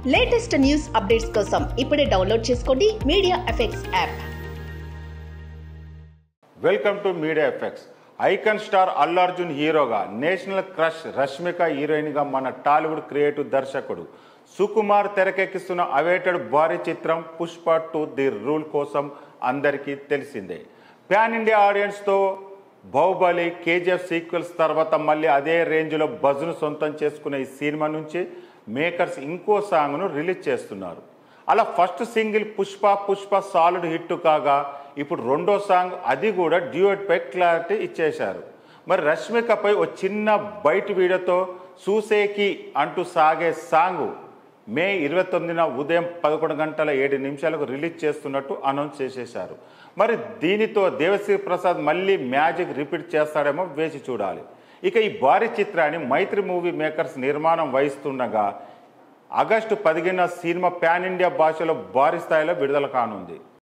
latest news updates కోసం ఇప్పుడే download చేసుకోండి media effects app welcome to media effects icon star Allu Arjun హీరోగా national crush Rashmika హీరోయిన్గా మన టాలీవుడ్ క్రియేటివ్ దర్శకుడు సుకుమార్ తెరకెక్కిస్తున్న అవేటెడ్ భారీ చిత్రం పుష్ప టు ది రూల్ కోసం అందరికీ తెలిసిందే ప్యాన్ ఇండియా ఆడియన్స్తో బాహుబలి కేజీఎఫ్ సీక్వెల్స్ తర్వాత మళ్ళీ అదే రేంజ్లో బజ్ను సొంతం చేసుకున్న ఈ సినిమా నుంచి మేకర్స్ ఇంకో సాంగ్ను రిలీజ్ చేస్తున్నారు అలా first single Pushpa Pushpa solid hit కాగా ఇప్పుడు రెండో సాంగ్ అది కూడా డ్యూయట్ పై క్లారిటీ ఇచ్చేశారు మరి రష్మికపై ఓ చిన్న బయట వీడియోతో చూసేకి అంటూ సాగే సాంగ్ మే ఇరవై తొమ్మిదిన ఉదయం పదకొండు గంటల ఏడు నిమిషాలకు రిలీజ్ చేస్తున్నట్టు అనౌన్స్ చేసేశారు మరి దీనితో దేవశ్రీ ప్రసాద్ మళ్ళీ మ్యాజిక్ రిపీట్ చేస్తాడేమో వేచి చూడాలి ఇక ఈ భారీ చిత్రాన్ని మైత్రి మూవీ మేకర్స్ నిర్మాణం వహిస్తుండగా ఆగస్టు పదిహేన సినిమా పాన్ ఇండియా భాషలో భారీ స్థాయిలో విడుదల కానుంది